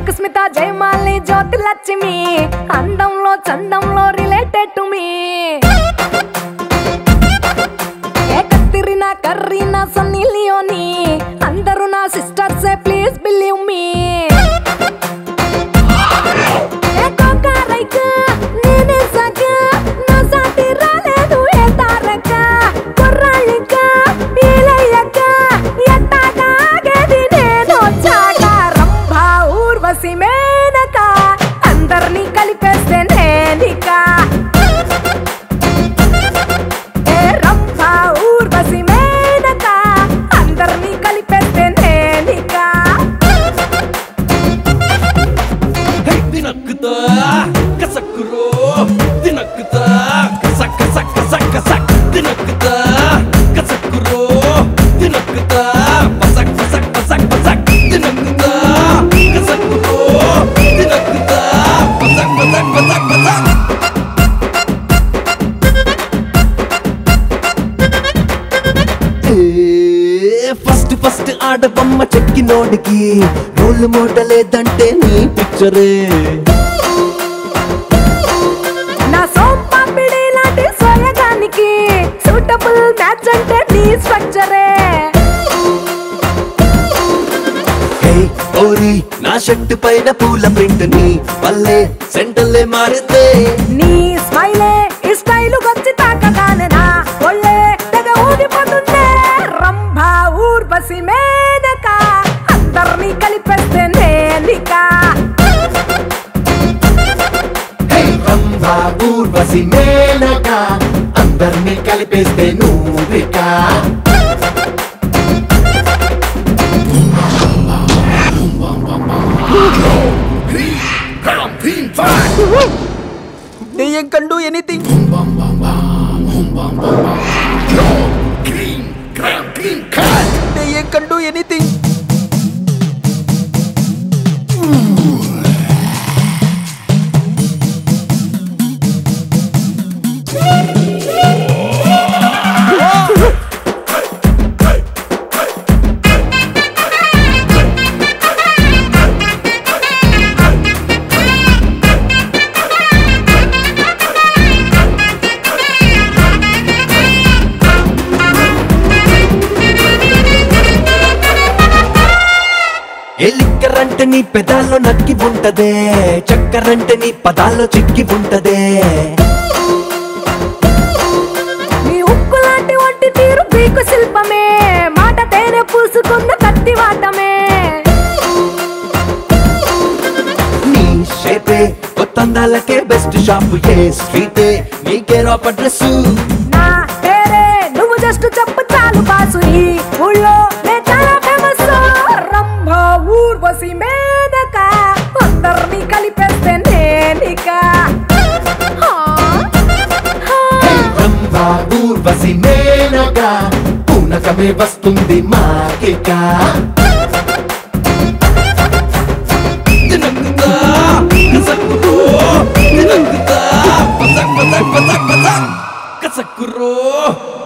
Pink Smitha Jayamali Jyothi Lakshmi అందంలో చందంలో related to me ఏ కత్తిరినా కర్రీనా సన్నీ లియోని అందరూ నా సిస్టర్సే ప్లీజ్ బిలీవ్ మీ ఏ కోకారైక నేనే సగ నా సాటి రాలేదు ఏ తారక కుర్రాళ్ళిక ఈలయ్యక ఎట్టాగా ఆగేది నేను వచ్చాక రంభ ఊర్వశి మేనక అందరినీ కలిపేస్తే నేనిక ఏ రంభ ఊర్వశి మేనక అందరినీ కలిపేస్తే నేనిక తినక్కుతా కసక్కురో తినక్కుతా కసక్ కసక్ కసక్ కసక్ తినక్కుతా కసక్కురో తినక్కుతా పసక్ పసక్ పసక్ పసక్ తినక్కుతా కసక్కురో తినక్కుతా పసక్ పసక్ పసక్ పసక్ ఫస్ట్ ఫస్ట్ ఆడబొమ్మ చెక్కినోడికి రోల్ మోడల్ లేదంటే నీ పిక్చరే నా సోంపాపిడి లాంటి సోయగానికి సూటబుల్ మ్యాచ్ అంటే నీ స్ట్రక్చరే హే ఓరి నా షర్ట్ పైన పూల ప్రింట్ ని పల్లె సెంటర్లే మారిందే నీ స్మైలే ఈ స్టైల్ వచ్చి తాకగానే నా ఒళ్ళే తెగ ఊగిపోతుందే రంభ ఊర్వశి మేనక అందరినీ కలిపేస్తే నేనిక హే రంభా ఊర్వశి మేనక అందరినీ కలిపేస్తే నువ్విక దెయ్యం కండు ఎనీథింగ్ దెయ్యం కండు ఎనీథింగ్ ఏ లిక్కరంటే నీ పెదాల్లో నక్కి ఉంటదే చక్కరంటే నీ పదాల్లో చిక్కి ఉంటదే నీ ఉక్కు లాంటి ఒంటి తీరు పీకు శిల్పమే మాట తేనె పూసుకున్న కత్తి వాటమే నీ షేపే కొత్త అందాలకే బెస్ట్ షాప్ ఏ స్ట్రీటే నీకే రాప్ అడ్రస్ నా పేరే నువ్వు జస్ట్ చెప్పు చాలు బాసు ఈ ఊళ్ళో నే చాలా ఫేమస్ రంభ ఊర్వశి మేనక అందరినీ కలిపేస్తే నేనిక హా, హా. రంభా ఊర్వశి మేనక పూనకమే వస్తుంది మాకిక తినక్కుతా కసక్కురో తినక్కుతా పసక్ పసక్ పసక్ పసక్ కసక్కురో